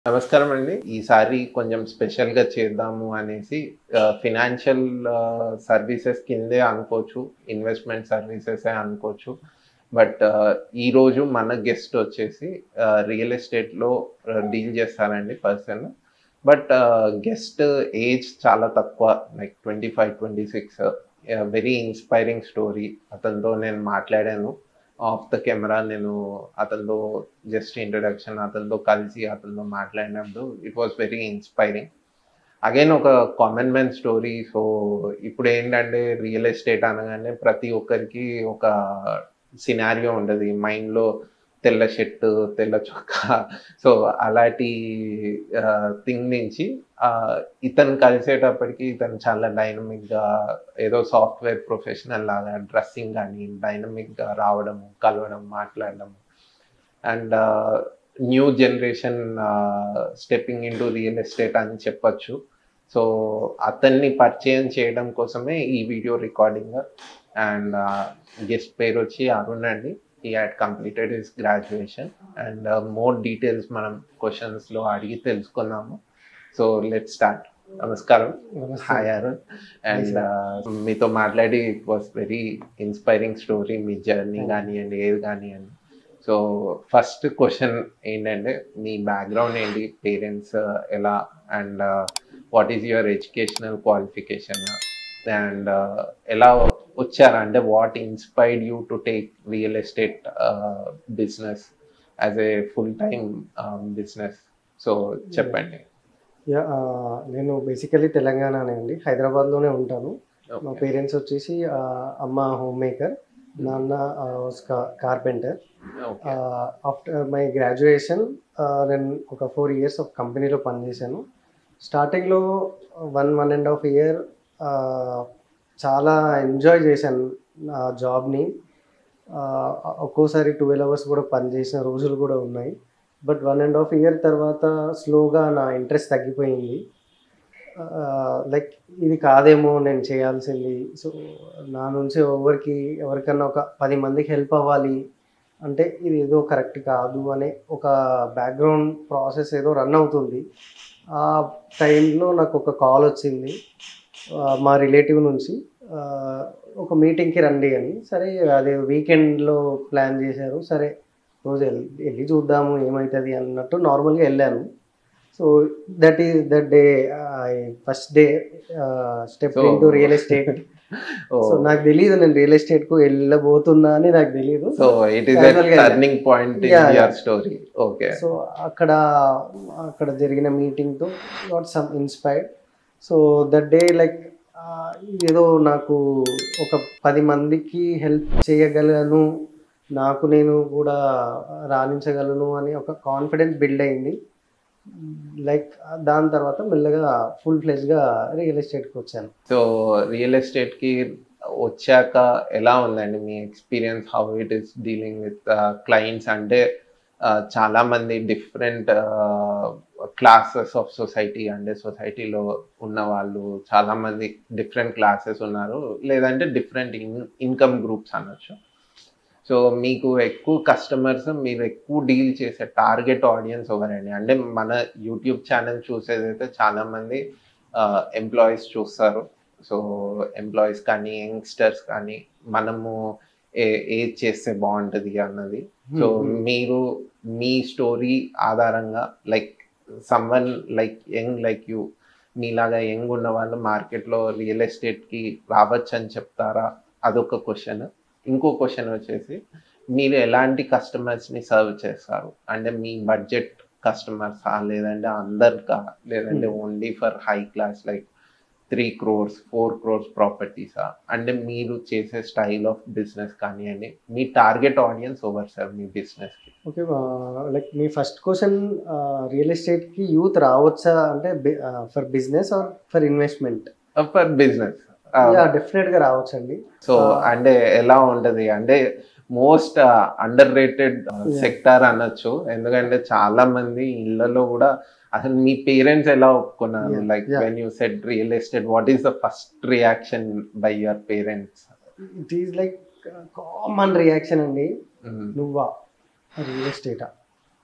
నమస్కారం అండి ఈసారి కొంచెం స్పెషల్ గా చేద్దాము అనేసి ఫినాన్షియల్ సర్వీసెస్ కిందే అనుకోవచ్చు ఇన్వెస్ట్మెంట్ సర్వీసెస్ అనుకోవచ్చు బట్ ఈ రోజు మన గెస్ట్ వచ్చేసి రియల్ ఎస్టేట్ లో డీల్ చేస్తారండి పర్సన్ బట్ గెస్ట్ ఏజ్ చాలా తక్కువ like twenty five twenty six very inspiring story అతనితో నేను మాట్లాడాను ఆఫ్ ద కెమెరా నేను అతనితో జస్ట్ ఇంట్రడక్షన్ అతనితో కలిసి అతనితో మాట్లాడినప్పుడు it was very inspiring again ఒక కామన్ మ్యాన్ స్టోరీ సో ఇప్పుడు ఏంటంటే రియల్ ఎస్టేట్ అనగానే ప్రతి ఒక్కరికి ఒక సినారియో ఉంటుంది మైండ్లో తెల్ల షర్ట్ తెల్ల చొక్కా సో అలాంటి థింగ్ నుంచి ఇతను కలిసేటప్పటికి ఇతను చాలా డైనమిక్గా ఏదో సాఫ్ట్వేర్ ప్రొఫెషనల్ లాగా డ్రెస్సింగ్ కానీ డైనమిక్గా రావడం కలవడం మాట్లాడడం and new generation stepping into real estate అని చెప్పచ్చు సో అతన్ని పరిచయం చేయడం కోసమే ఈ వీడియో రికార్డింగ్ అండ్ గెస్ట్ పేరు వచ్చి అరుణ్ అండి he had completed his graduation and more details మనం క్వశ్చన్స్లో అడిగి తెలుసుకున్నాము సో లెట్ స్టార్ట్ నమస్కారం హాయ్ అరుణ్ అండ్ మీతో మాట్లాడి it was very inspiring story మీ జర్నీ కానివ్వండి ఏది కానివ్వండి సో ఫస్ట్ క్వశ్చన్ ఏంటంటే మీ బ్యాక్గ్రౌండ్ ఏంటి పేరెంట్స్ ఎలా and what is your educational qualification and ఎలా వచ్చారా అంటే what inspired you to take real estate business as a full time business so చెప్పండి యా నేను బేసికలీ తెలంగాణనే అండి హైదరాబాద్లోనే ఉంటాను మా పేరెంట్స్ వచ్చేసి అమ్మ హోమ్ మేకర్ నాన్న కార్పెంటర్ ఆఫ్టర్ మై గ్రాడ్యుయేషన్ నేను ఒక ఫోర్ ఇయర్స్ ఒక కంపెనీలో పనిచేశాను స్టార్టింగ్లో one one and half year చాలా ఎంజాయ్ చేశాను నా జాబ్ని ఒక్కోసారి ట్వెల్వ్ అవర్స్ కూడా పనిచేసిన రోజులు కూడా ఉన్నాయి but one and half year తర్వాత స్లోగా నా ఇంట్రెస్ట్ తగ్గిపోయింది లైక్ ఇది కాదేమో నేను చేయాల్సింది సో నా నుంచి ఎవరికి ఎవరికన్నా ఒక పది మందికి హెల్ప్ అవ్వాలి అంటే ఇది ఏదో కరెక్ట్ కాదు అనే ఒక బ్యాక్గ్రౌండ్ ప్రాసెస్ ఏదో రన్ అవుతుంది ఆ టైంలో నాకు ఒక కాల్ వచ్చింది మా రిలేటివ్ నుంచి ఒక మీటింగ్కి రండి అని సరే అది వీకెండ్లో ప్లాన్ చేశారు సరే రోజు వెళ్ళి వెళ్ళి చూద్దాము ఏమవుతుంది అన్నట్టు నార్మల్గా వెళ్ళాను so that is that day first day step into real estate so నాకు తెలియదు నేను రియల్ ఎస్టేట్ కు వెళ్ళబోతున్నా అని నాకు తెలియదు so it is turning point in your story okay so అక్కడ అక్కడ జరిగిన మీటింగ్ తో not some inspired so that day like ఏదో నాకు ఒక పది మందికి హెల్ప్ చేయగలను నాకు నేను కూడా రాణించగలను అని ఒక కాన్ఫిడెన్స్ బిల్డ్ అయింది లైక్ దాని తర్వాత మెల్లగా ఫుల్ ఫ్లెజ్గా రియల్ ఎస్టేట్కి వచ్చాను సో రియల్ ఎస్టేట్కి వచ్చాక ఎలా ఉందండి మీ experience how it is dealing with clients అంటే చాలా మంది డిఫరెంట్ క్లాసెస్ ఆఫ్ సొసైటీ అంటే సొసైటీలో ఉన్న వాళ్ళు చాలా మంది డిఫరెంట్ క్లాసెస్ ఉన్నారు లేదంటే డిఫరెంట్ ఇన్ ఇన్కమ్ గ్రూప్స్ అనొచ్చు సో మీకు ఎక్కువ కస్టమర్స్ మీరు ఎక్కువ డీల్ చేసే టార్గెట్ ఆడియన్స్ ఎవరండి అంటే మన యూట్యూబ్ ఛానల్ చూసేదైతే చాలా మంది ఎంప్లాయీస్ చూస్తారు సో ఎంప్లాయీస్ కానీ యంగ్స్టర్స్ కానీ మనము ఏ ఏది చేస్తే బాగుంటుంది అన్నది సో మీరు మీ స్టోరీ ఆధారంగా like someone like young like you మీలాగా యంగ్ ఉన్న వాళ్ళు మార్కెట్లో రియల్ ఎస్టేట్కి రావచ్చు అని చెప్తారా అదొక క్వశ్చన్ ఇంకో క్వశ్చన్ వచ్చేసి మీరు ఎలాంటి కస్టమర్స్ని సర్వ్ చేస్తారు అంటే మీ బడ్జెట్ కస్టమర్సా లేదంటే అందరికా లేదంటే only for high class like three crores four crores ప్రాపర్టీసా అంటే మీరు చేసే స్టైల్ ఆఫ్ బిజినెస్ కానివ్వండి మీ టార్గెట్ ఆడియన్స్ ఓవర్ సార్ మీ బిజినెస్కి ఓకే లైక్ మీ ఫస్ట్ క్వశ్చన్ రియల్ ఎస్టేట్కి యూత్ రావచ్చా అంటే for business or for investment for business డెఫినెట్గా రావచ్చండి సో అంటే ఎలా ఉంటది అంటే మోస్ట్ అండర్ రేటెడ్ సెక్టార్ అనొచ్చు ఎందుకంటే చాలా మంది ఇళ్లలో కూడా అసలు మీ పేరెంట్స్ ఎలా ఒప్పుకున్నారు like when you set real estate what is the first reaction by your parents it is like common reaction అండి నువ్వా రియల్ ఎస్టేటా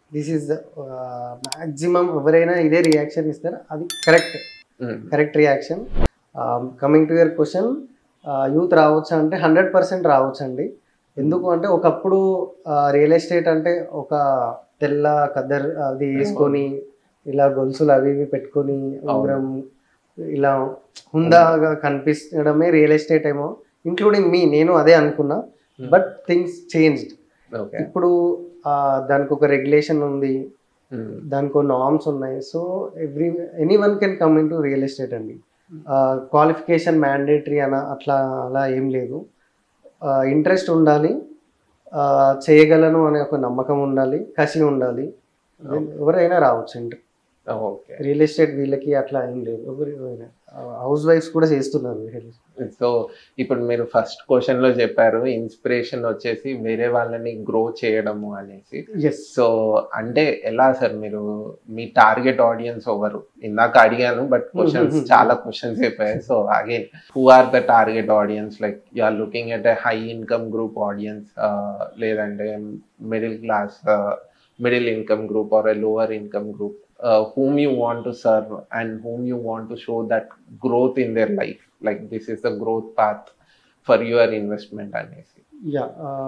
దిస్ ఈస్ మ్యాక్సిమం ఎవరైనా ఇదే రియాక్షన్ ఇస్తారు అది correct correct reaction coming to your question youth రావచ్చు అంటే hundred percent రావచ్చు అండి ఎందుకు అంటే ఒకప్పుడు రియల్ ఎస్టేట్ అంటే ఒక తెల్ల కద్దర్ అది వేసుకొని ఇలా గొలుసులు అవి ఇవి పెట్టుకొని ఉంగరం ఇలా హుందాగా కనిపించడమే రియల్ ఎస్టేట్ ఏమో ఇంక్లూడింగ్ మీ నేను అదే అనుకున్నా బట్ థింగ్స్ చేంజ్డ్ ఓకే ఇప్పుడు ఆ, దానికి ఒక రెగ్యులేషన్ ఉంది దానికి నార్మ్స్ ఉన్నాయి so every anyone can come into real estate అండి క్వాలిఫికేషన్ మ్యాండేటరీ అన అట్లా అలా ఏం లేదు ఇంట్రెస్ట్ ఉండాలి ఆ, చేయగలను అనే ఒక నమ్మకం ఉండాలి కసి ఉండాలి ఎవరైనా రావచ్చు ఓకే రియల్ ఎస్టేట్ వీళ్ళకి అట్లా ఏం లేదు ఎవరైనా హౌస్ వైఫ్స్ కూడా చేస్తున్నారు real estate. సో ఇప్పుడు మీరు ఫస్ట్ క్వశ్చన్ లో చెప్పారు ఇన్స్పిరేషన్ వచ్చేసి వేరే వాళ్ళని గ్రో చేయడము అనేసి yes సో అంటే ఎలా సార్ మీరు మీ టార్గెట్ ఆడియన్స్ ఎవరు ఇందాక అడిగాను బట్ క్వశ్చన్స్ చాలా క్వశ్చన్స్ అయిపోయాయి so again who are the target audience like you are looking at a high income group audience లేదంటే middle class middle income group or a lower income group whom you want to serve and whom you want to show that growth in their life like this is the growth path for your investment అనేసి yeah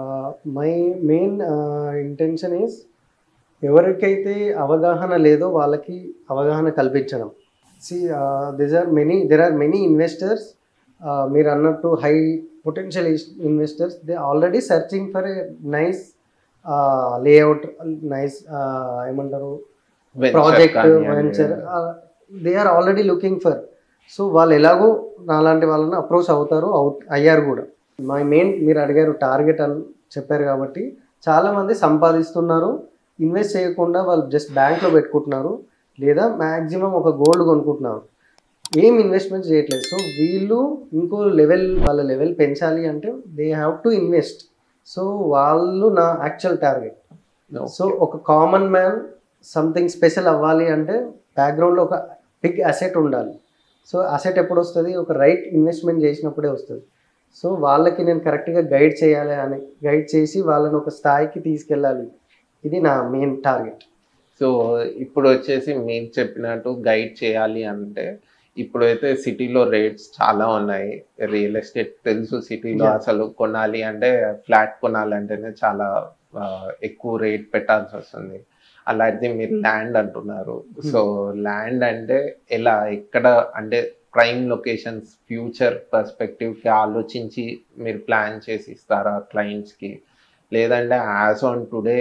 my main intention is ఎవరికైతే అవగాహన లేదో వాళ్ళకి అవగాహన కల్పించడం see this are many there are many investors మీరు అన్నట్టు high potential investors they already searching for a nice layout nice ఏమంటారు Venture ప్రాజెక్ట్ కానివ్వండి. Venture they are already looking for so వాళ్ళు ఎలాగో నాలాంటి వాళ్ళని అప్రోచ్ అవుతారు అవు అయ్యారు కూడా మై మెయిన్ మీరు అడిగారు టార్గెట్ అని చెప్పారు కాబట్టి చాలా మంది సంపాదిస్తున్నారు ఇన్వెస్ట్ చేయకుండా వాళ్ళు జస్ట్ బ్యాంక్లో పెట్టుకుంటున్నారు లేదా మ్యాక్సిమం ఒక గోల్డ్ కొనుక్కుంటున్నారు ఏం ఇన్వెస్ట్మెంట్ చేయట్లేదు సో వీళ్ళు ఇంకో లెవెల్ వాళ్ళ లెవెల్ పెంచాలి అంటే they have to invest so వాళ్ళు నా యాక్చువల్ టార్గెట్ సో ఒక కామన్ మ్యాన్ సంథింగ్ స్పెషల్ అవ్వాలి అంటే బ్యాక్గ్రౌండ్లో ఒక బిగ్ అసెట్ ఉండాలి సో అసెట్ ఎప్పుడు వస్తుంది ఒక రైట్ ఇన్వెస్ట్మెంట్ చేసినప్పుడే వస్తుంది సో వాళ్ళకి నేను కరెక్ట్గా గైడ్ చేయాలి అని గైడ్ చేసి వాళ్ళని ఒక స్థాయికి తీసుకెళ్ళాలి ఇది నా మెయిన్ టార్గెట్ సో ఇప్పుడు వచ్చేసి మీరు చెప్పినట్టు గైడ్ చేయాలి అంటే ఇప్పుడైతే సిటీలో రేట్స్ చాలా ఉన్నాయి రియల్ ఎస్టేట్ తెలుసు సిటీలో Yeah. అసలు కొనాలి అంటే ఫ్లాట్ కొనాలంటేనే చాలా ఆ, ఎక్కువ రేట్ పెట్టాల్సి వస్తుంది అలాంటిది మీరు ల్యాండ్ అంటున్నారు సో ల్యాండ్ అంటే ఎలా ఎక్కడ అంటే ప్రైమ్ లొకేషన్స్ ఫ్యూచర్ పర్స్పెక్టివ్కి ఆలోచించి మీరు ప్లాన్ చేసి ఇస్తారా క్లయింట్స్కి లేదంటే యాజ్ ఆన్ టుడే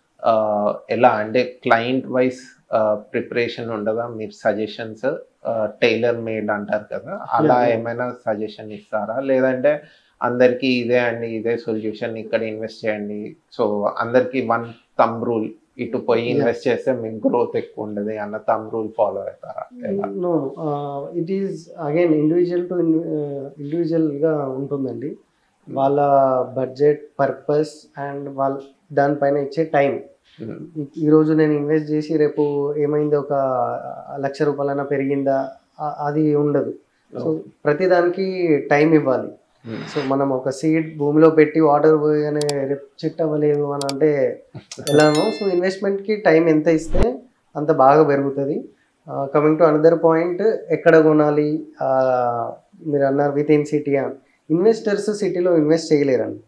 ఎలా అంటే క్లయింట్ వైజ్ ప్రిపరేషన్ ఉండదా మీరు సజెషన్స్ టైలర్ మేడ్ అంటారు కదా అలా Yeah, yeah. ఏమైనా సజెషన్ ఇస్తారా లేదంటే అందరికీ ఇదే అండి ఇదే సొల్యూషన్ ఇక్కడ ఇన్వెస్ట్ చేయండి సో అందరికీ వన్ తమ్ రూల్ ఇటు పోయి Yeah. ఇన్వెస్ట్ చేస్తే మీకు గ్రోత్ ఎక్కువ ఉండదు అన్న తమ్ రూల్ ఫాలో అవుతారా ఎలా no it is again individual to ఇండివిజువల్గా ఉంటుందండి వాళ్ళ బడ్జెట్ పర్పస్ అండ్ వాళ్ళ దానిపైన ఇచ్చే టైం Mm. ఈరోజు నేను ఇన్వెస్ట్ చేసి రేపు ఏమైంది ఒక లక్ష రూపాయలైనా పెరిగిందా ఆ- అది ఉండదు సో ప్రతిదానికి టైం ఇవ్వాలి Mm. సో మనం ఒక సీడ్ భూమిలో పెట్టి వాటర్ పోయగానే రేపు చెట్టు అవ్వలేదు అని అంటే ఎలానో సో ఇన్వెస్ట్మెంట్కి టైం ఎంత ఇస్తే అంత బాగా పెరుగుతుంది కమింగ్ టు అనదర్ పాయింట్ ఎక్కడ కొనాలి ఆ, మీరు అన్నారు విత్ ఇన్ సిటీ అని ఇన్వెస్టర్స్ సిటీలో ఇన్వెస్ట్ చేయలేరండి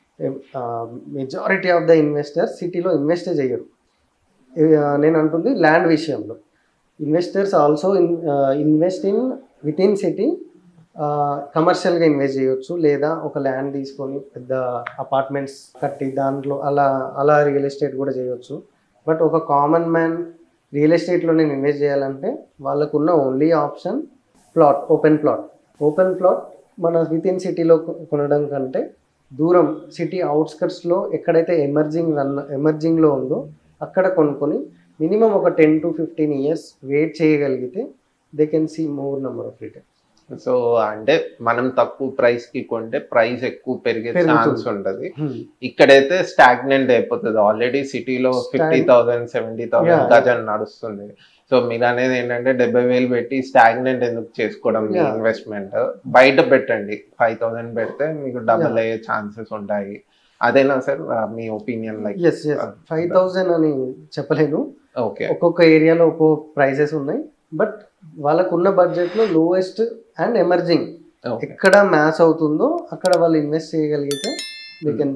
మెజారిటీ ఆఫ్ ద ఇన్వెస్టర్స్ సిటీలో ఇన్వెస్ట్ చేయరు ఆ, నేను అంటుంది ల్యాండ్ విషయంలో investors also invest in within city కమర్షియల్గా ఇన్వెస్ట్ చేయొచ్చు లేదా ఒక ల్యాండ్ తీసుకొని పెద్ద అపార్ట్మెంట్స్ కట్టి దాంట్లో అలా అలా రియల్ ఎస్టేట్ కూడా చేయొచ్చు బట్ ఒక కామన్ మ్యాన్ రియల్ ఎస్టేట్లో నేను ఇన్వెస్ట్ చేయాలంటే వాళ్ళకున్న only option plot open plot open plot మన విత్ ఇన్ సిటీలో కొనడం కంటే దూరం సిటీ అవుట్స్కట్స్లో ఎక్కడైతే ఎమర్జింగ్ రన్ ఎమర్జింగ్లో ఉందో అక్కడ కొనుక్కొని మినిమం ఒక ten to fifteen years wait చేయగలిగితే they can see more number of return so అంటే మనం తక్కువ ప్రైస్ కి కొంటే ప్రైస్ ఎక్కువ పెరిగే పెరుగుతుంది. ఛాన్స్ ఉంటది ఇక్కడైతే స్టాగ్నెంట్ అయిపోతుంది ఆల్రెడీ సిటీలో Stag- fifty thousand seventy thousand Yeah. గజం నడుస్తుంది సో మీరు అనేది ఏంటంటే డెబ్బై వేలు పెట్టి స్టాగ్నెంట్ ఎందుకు చేసుకోవడం మీ Yeah. ఇన్వెస్ట్మెంట్ బయట పెట్టండి ఫైవ్ థౌసండ్ పెడితే మీకు డబుల్ అయ్యే ఛాన్సెస్ ఉంటాయి అదేనా సార్ మీ opinion like S S five thousand అని చెప్పలేను ఓకే ఒక్కొక్క ఏరియాలో ఒక్కో ప్రైసెస్ ఉన్నాయి బట్ వాళ్ళకు ఉన్న బడ్జెట్లో లోయెస్ట్ అండ్ ఎమర్జింగ్ ఓకే ఎక్కడ మ్యాచ్ అవుతుందో అక్కడ వాళ్ళు ఇన్వెస్ట్ చేయగలిగితే వీ కెన్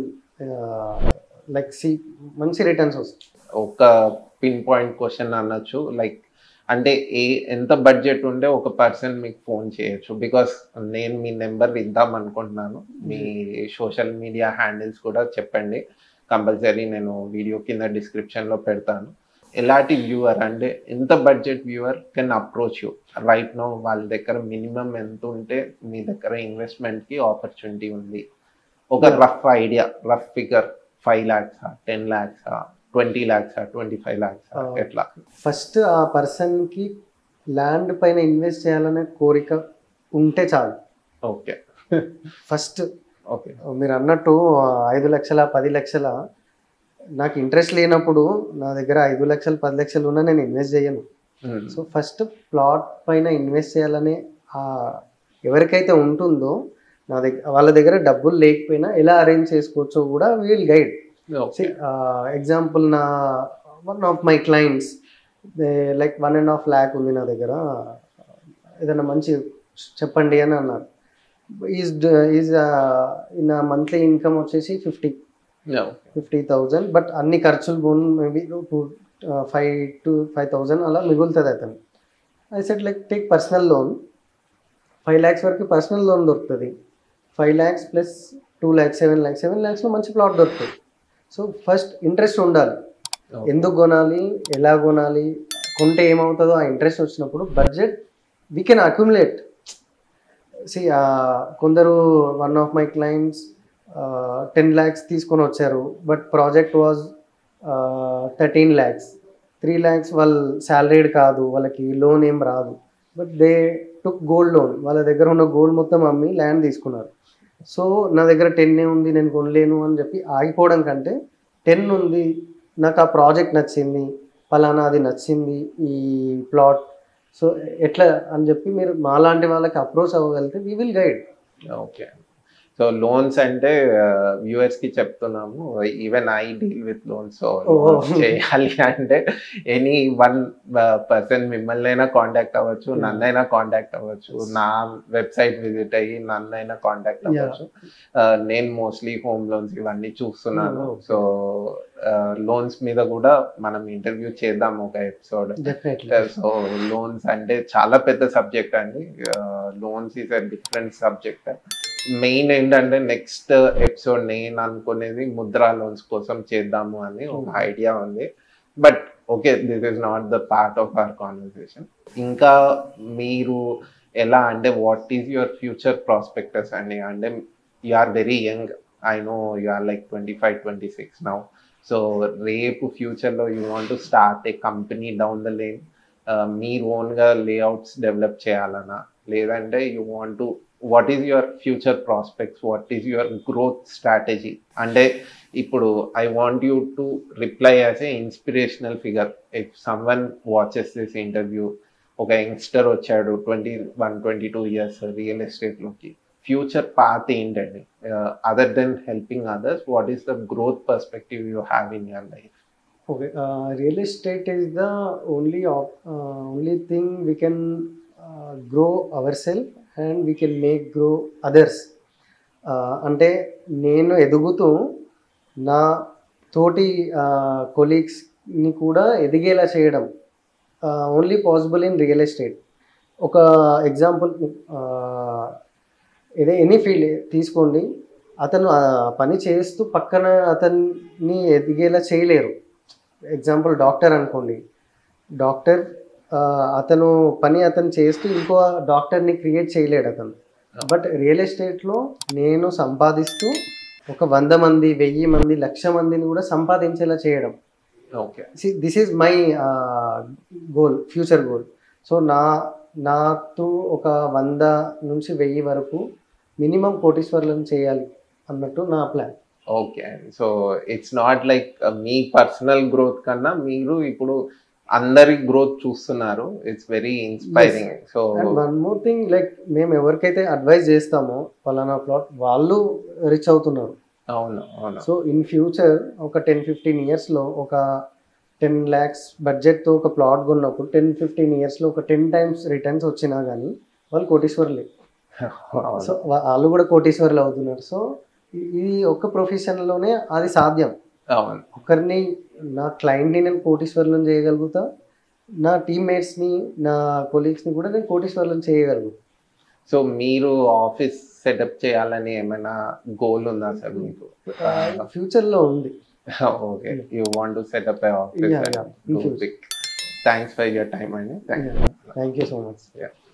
లైక్ సి మంచి రిటర్న్స్ వస్తాయి ఒక పిన్ పాయింట్ క్వశ్చన్ అనొచ్చు లైక్ అంటే ఏ ఎంత బడ్జెట్ ఉంటే ఒక పర్సన్ మీకు ఫోన్ చేయొచ్చు బికాస్ నేను మీ నెంబర్ ఇద్దాం అనుకుంటున్నాను మీ సోషల్ మీడియా హ్యాండిల్స్ కూడా చెప్పండి కంపల్సరీ నేను వీడియో కింద డిస్క్రిప్షన్లో పెడతాను ఎలాంటి వ్యూవర్ అంటే ఎంత budget viewer can approach you right no వాళ్ళ దగ్గర మినిమం ఎంత ఉంటే మీ దగ్గర ఇన్వెస్ట్మెంట్కి ఆపర్చునిటీ ఉంది ఒక Yeah. Rough idea rough figure five ల్యాక్సా టెన్ ల్యాక్సా ట్వంటీ ల్యాక్సా ట్వంటీ ఫైవ్ ల్యాక్సా Uh, ఎట్లా ఫస్ట్ ఆ పర్సన్కి ల్యాండ్ పైన ఇన్వెస్ట్ చేయాలనే కోరిక ఉంటే చాలు ఓకే ఫస్ట్ ఓకే మీరు అన్నట్టు ఆ, ఐదు లక్షల పది లక్షల నాకు ఇంట్రెస్ట్ లేనప్పుడు నా దగ్గర ఐదు లక్షలు పది లక్షలు ఉన్నా నేను ఇన్వెస్ట్ చేయను సో ఫస్ట్ ప్లాట్ పైన ఇన్వెస్ట్ చేయాలనే ఆ ఎవరికైతే ఉంటుందో నా దగ్గర వాళ్ళ దగ్గర డబ్బులు లేకపోయినా ఎలా అరేంజ్ చేసుకోవచ్చో కూడా వీల్ గైడ్ ఓకే ఎగ్జాంపుల్ నా one of my clients like one and half lakh ఉంది నా దగ్గర ఏదైనా మంచి చెప్పండి అని అన్నారు is is in monthly income వచ్చేసి ఫిఫ్టీ ఫిఫ్టీ థౌజండ్ బట్ అన్ని ఖర్చులు పోను maybe two five two five thousand అలా మిగులుతుంది అతను I said like take personal loan five lakhs వరకు పర్సనల్ లోన్ దొరుకుతుంది five lakhs plus two lakhs seven lakhs seven ల్యాక్స్లో మంచి ప్లాట్ దొరుకుతుంది సో ఫస్ట్ ఇంట్రెస్ట్ ఉండాలి ఎందుకు కొనాలి ఎలా కొనాలి కొంటే ఏమవుతుందో ఆ ఇంట్రెస్ట్ వచ్చినప్పుడు budget we can accumulate see కొందరు one of my clients ten lakhs తీసుకొని వచ్చారు but project was thirteen lakhs three lakhs వాళ్ళు శాలరీడ్ కాదు వాళ్ళకి లోన్ ఏం రాదు but they took gold loan వాళ్ళ దగ్గర ఉన్న గోల్డ్ మొత్తం అమ్మి ల్యాండ్ తీసుకున్నారు సో నా దగ్గర టెన్ ఉంది నేను కొనలేను అని చెప్పి ఆగిపోవడం కంటే టెన్ ఉంది నాకు ఆ ప్రాజెక్ట్ నచ్చింది పలానా అది నచ్చింది ఈ ప్లాట్ సో ఎట్లా అని చెప్పి మీరు మాలాంటి వాళ్ళకి అప్రోచ్ అవ్వగలిగితే we will guide okay so loans అంటే వ్యూవర్స్ కి చెప్తున్నాము even I deal with loans so Oh. చేయాలి అంటే ఎనీ వన్ పర్సన్ మిమ్మల్ని అయినా కాంటాక్ట్ అవ్వచ్చు Yeah. నన్నైనా కాంటాక్ట్ అవ్వచ్చు Yes. నా వెబ్సైట్ విజిట్ అయ్యి నన్నైనా కాంటాక్ట్ Yeah. అవ్వచ్చు Uh, నేను మోస్ట్లీ హోమ్ లోన్స్ ఇవన్నీ చూస్తున్నాను Oh, okay. సో లోన్స్ మీద కూడా మనం ఇంటర్వ్యూ చేద్దాం ఒక ఎపిసోడ్ డెఫినెట్లీ సో లోన్స్ అంటే చాలా పెద్ద సబ్జెక్ట్ అండి loans is a different subject main ఏంటంటే నెక్స్ట్ ఎపిసోడ్ నేను అనుకునేది ముద్రా లోన్స్ కోసం చేద్దాము అని ఒక Hmm. ఐడియా ఉంది but okay this is not the part of our conversation ఇంకా మీరు ఎలా అంటే what is your future prospectus అండి అంటే you are very young I know you are like twenty five twenty six now so రేపు ఫ్యూచర్లో you want to start a company down the lane మీరు ఓన్గా లేఅవుట్స్ డెవలప్ చేయాలనా లేదంటే you want to what is your future prospects what is your growth strategy అంటే ఇప్పుడు I want you to reply as a inspirational figure if someone watches this interview ఒక youngster వచ్చాడు twenty one twenty two years real ఎస్టేట్లోకి future path ఏంటండి other than helping others what is the growth perspective you have in your life Okay, uh, real estate is the only op- uh, only thing we can uh, grow ourselves and we can make grow others. Uh, అంటే నేను ఎదుగుతూ నా తోటి కొలీగ్స్ని కూడా ఎదిగేలా చేయడం only possible in real estate ఒక example ఏదో ఎనీ ఫీల్డ్ తీసుకోండి అతను ఆ పని చేస్తూ పక్కన అతన్ని ఎదిగేలా చేయలేరు ఎగ్జాంపుల్ డాక్టర్ అనుకోండి డాక్టర్ ఆ, అతను పని అతను చేస్తూ ఇంకో డాక్టర్ని క్రియేట్ చేయలేడు అతను బట్ రియల్ ఎస్టేట్లో నేను సంపాదిస్తూ ఒక వంద మంది వెయ్యి మంది లక్ష మందిని కూడా సంపాదించేలా చేయడం okay this is my goal future goal so నా నాతో ఒక వంద నుంచి వెయ్యి వరకు మినిమం కోటీశ్వర్లను చేయాలి అన్నట్టు నా plan okay so it's not like మీ పర్సనల్ గ్రోత్ కన్నా మీరు ఇప్పుడు అందరి గ్రోత్ చూస్తున్నారు it's very inspiring so and one more thing like మేము ఎవరికైతే అడ్వైస్ చేస్తామో ఫలానా ప్లాట్ వాళ్ళు రిచ్ అవుతున్నారు అవును అవును సో ఇన్ ఫ్యూచర్ ఒక టెన్ ఫిఫ్టీన్ ఇయర్స్లో ఒక టెన్ ల్యాక్స్ బడ్జెట్తో ఒక ప్లాట్ కొన్నప్పుడు టెన్ ఫిఫ్టీన్ ఇయర్స్లో ఒక టెన్ టైమ్స్ రిటర్న్స్ వచ్చినా కానీ వాళ్ళు కోటీశ్వర్లే సో అవును వా- వాళ్ళు కూడా కోటీశ్వర్లు అవుతున్నారు సో ఇ- ఇది ఒక్క ప్రొఫెషన్లోనే అది సాధ్యం అవును ఒకరిని నా క్లయింట్ని నేను కోటీశ్వర్లను చేయగలుగుతా నా టీమ్మేట్స్ని నా కొలీగ్స్ని కూడా నేను కోటీశ్వర్లను చేయగలుగుతా సో మీరు ఆఫీస్ సెటప్ చేయాలని ఏమైనా గోల్ ఉందా సార్ మీకు ఫ్యూచర్లో ఉంది okay you want to set up a Yeah, yeah. In office future. Thanks for your time అండి thank you thank you so much Yeah.